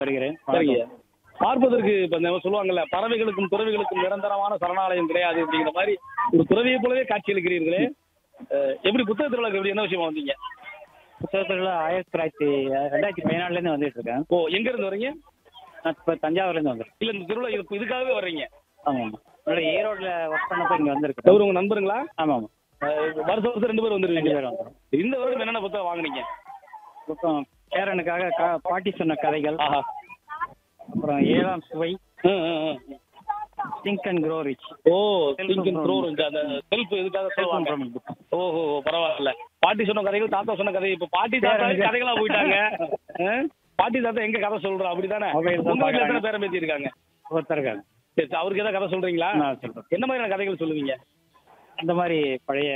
வருகிறேன் சரிங்க பார்ப்பதற்கு இப்ப இந்த சொல்லுவாங்கல்ல பறவைகளுக்கும் துறவிகளுக்கும் நிரந்தரமான சரணாலயம் கிடையாது அப்படிங்கிற மாதிரி ஒரு துறவியை போலவே காட்சி அளிக்கிறீர்களே அஹ், எப்படி புத்தக திருவிழாக்கு எப்படி என்ன விஷயமா வந்தீங்க புத்தகத்தில் ஆயிரத்தி தொள்ளாயிரத்தி ரெண்டாயிரத்தி பதினாலுலேருந்து வந்துட்டு இருக்கேன் ஓ எங்க இருந்து வர்றீங்க நான் இப்போ தஞ்சாவூர்லேருந்து வந்திருக்கேன் இல்ல இந்த திருவிழா இது- இதுக்காகவே வர்றீங்க ஆமாம் ஆமாம் என்னோட ஈரோட்டில் ஒர்க் பண்ணப்போ இங்கே வந்திருக்கேன் அவர் உங்க நண்பருங்களா ஆமாம் ஆமாம் அஹ், வருஷம் வருஷம் ரெண்டு பேர் ரெண்டு வந்துருக்கீங்க பேர் வந்துடும் இந்த வருடம் என்னென்ன புத்தகம் வாங்குனீங்க அப்புறம் பேரனுக்காக கா பாட்டி சொன்ன கதைகள் ஆஹா அப்புறம் ஏழாம் சுவை ம், ம், ம். Think and grow rich oh think and bro அந்த செல்ஃப் இதுக்காக சொல்லுவாங்க புக் ஓஹோ பரவாயில்ல பாட்டி சொன்ன கதைகள் தாத்தா சொன்ன கதை இப்ப பாட்டி தாத்தா வேற கதைகளா போயிட்டாங்க அஹ்? பாட்டி தாத்தா எங்க கதை சொல்றோம் அப்படிதானே மொபைல் தான் உங்க வீட்டுல எத்தனை பார்க்கறாங்க. பேரை பேத்தி இருக்காங்க ஒருத்தர் இருக்காங்க சரி சரி, அவருக்கு ஏதாவது கதை சொல்றீங்களா நான் சொல்கிறேன் என்ன மாதிரியான கதைகள் சொல்லுவீங்க அந்த மாதிரி பழைய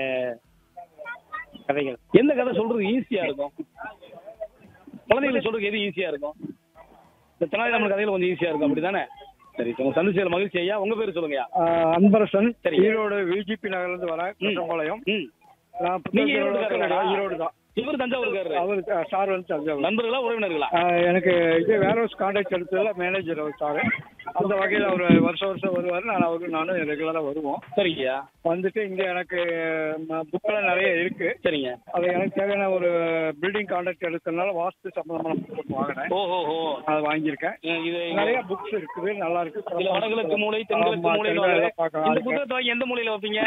கதைகள் எந்த கதை சொல்றது ஈஸியா இருக்கும் குழந்தைகளுக்கு சொல்றதுக்கு எது ஈஸியா இருக்கும் இந்த தெனாலிராமன் கதைகள் கொஞ்சம் ஈஸியா இருக்கும் அப்படிதானே சரி உங்க சந்திச்சதுல மகிழ்ச்சி ஐயா உங்க பேர் சொல்லுங்கய்யா ஆஹ் அன்பரசன் சரி. ஈரோடு விஜிபி நகர்லேருந்து வரேன் குற்றம்பாளையம் ம் நான் நீங்க ஈரோடுக்காரரா? ஈரோடு தான் இவர் தஞ்சாவூர்காரரு அவர் சார் வந்து தஞ்சாவூர் நண்பர்களா உறவினர்களா ஆஹ் எனக்கு இது வேற ஹவுஸ் கான்டாக்ட் எடுத்ததுல மேனேஜர் அவர் சார் அந்த வகையில் அவர் வருஷம் வருஷம் வருவார் நான் அவரு நானும் ரெகுலராக வருவோம் சரிங்கய்யா வந்துட்டு இங்கே எனக்கு புக்கெல்லாம் நிறைய இருக்கு சரிங்க அது எனக்கு தேவையான ஒரு பில்டிங் கான்ட்ராக்ட் எடுத்ததுனால வாஸ்து சம்பந்தமான புக் வாங்கினேன் ஓஹோ ஹோ அதை வாங்கியிருக்கேன் இது நிறைய புக்ஸ் இருக்குது நல்லா இருக்கு இதுல வடகிழக்கு மூலை தென்கிழக்கு ஆமா, மூலை தென்கிழக்கு பார்க்கலாம். இந்த அதுக்கு- புத்தகத்தை வாங்கி எந்த மூலையில வைப்பீங்க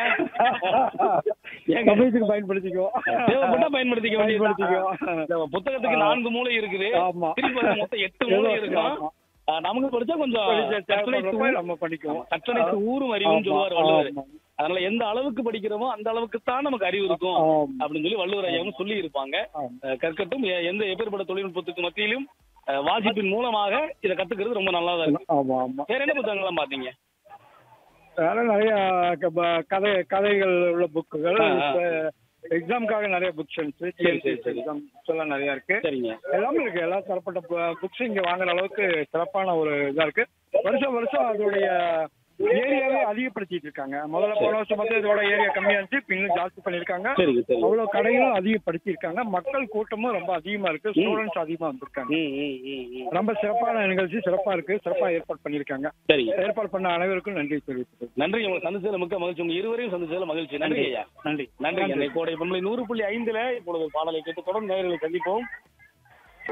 ஏங்க? சமயத்துக்கு பயன்படுத்திக்குவோம் தேவைப்பட்டா பயன்படுத்திக்க வேண்டியதுதான். பயன்படுத்திக்குவோம். இந்த புத்தகத்துக்கு நான்கு மூலை இருக்குது ஆமா. திருப்பி அதுல மொத்தம் எட்டு மூலை இருக்கும் ஆமா. ஆ, நமக்கு படிச்சா கொஞ்சம் படிச்ச கற்றலைக்கு தேவைப்படுறப்ப ஊ- நம்ம படிக்குவோம் கற்றலைக்கு ஊரும் அறிவுன்னு சொல்லுவார் ஆமா, வள்ளுவர் ஆமா. அதனால எந்த அளவுக்கு படிக்கிறோமோ அந்த அளவுக்கு தான் நமக்கு அறிவு இருக்கும் ஆமா. அப்படின்னு சொல்லி வள்ளுவர் ஐயாவும் சொல்லி இருப்பாங்க ஆமா. அஹ் கற்கட்டும் எ- எந்த எப்பேற்பட்ட தொழில்நுட்பத்துக்கு மத்தியிலும் அஹ், வாசிப்பின் மூலமாக இதை கத்துக்கிறது ரொம்ப நல்லா தான் இருக்கு ஆமா ஆமா வேற என்ன புத்தகங்கள்லாம் பாத்தீங்க வேற நிறைய க- ப- கதை கதைகள் உள்ள புக்குகள் ஆ, ஆ. எக்ஸாமுக்காக நிறைய புக்ஸ் சரி, சரி, சரி. எக்ஸாம் எல்லாம் நிறைய இருக்கு சரிங்க எல்லாமே இருக்கு எல்லா தரப்பட்ட புக்ஸ் இங்க வாங்குற அளவுக்கு சிறப்பான ஒரு இதா இருக்கு வருஷம் வருஷம் அதோடைய ஏரியாவே அதிகப்படுத்திட்டு இருக்காங்க முதல்ல போன வருஷம் பார்த்து இதோட ஏரியா கம்மியா இருந்துச்சு இப்ப இன்னும் ஜாஸ்தி பண்ணிருக்காங்க சரிங்க சரி அவ்வளவு கடைகளும் அதிகப்படுத்தியிருக்காங்க மக்கள் கூட்டமும் ரொம்ப அதிகமா இருக்கு ஸ்டூடெண்ட்ஸ் அதிகமா வந்திருக்காங்க ம் ம் ம் ம் ரொம்ப சிறப்பான நிகழ்ச்சி சிறப்பா இருக்கு சிறப்பா ஏற்பாடு பண்ணிருக்காங்க சரிங்க ஏற்பாடு பண்ண அனைவருக்கும் நன்றி தெரிவித்துக்கிறேன் நன்றி உங்களை சந்திச்சதுல மிக்க மகிழ்ச்சி உங்க இருவரையும் சந்திச்சதுல மகிழ்ச்சி நன்றி ஐயா நன்றி நன்றி கோடை பொம்பளை நூறு புள்ளி ஐந்துல இப்பொழுது பாடலை கேட்டு தொடர்ந்து நேயர்களை சந்திப்போம்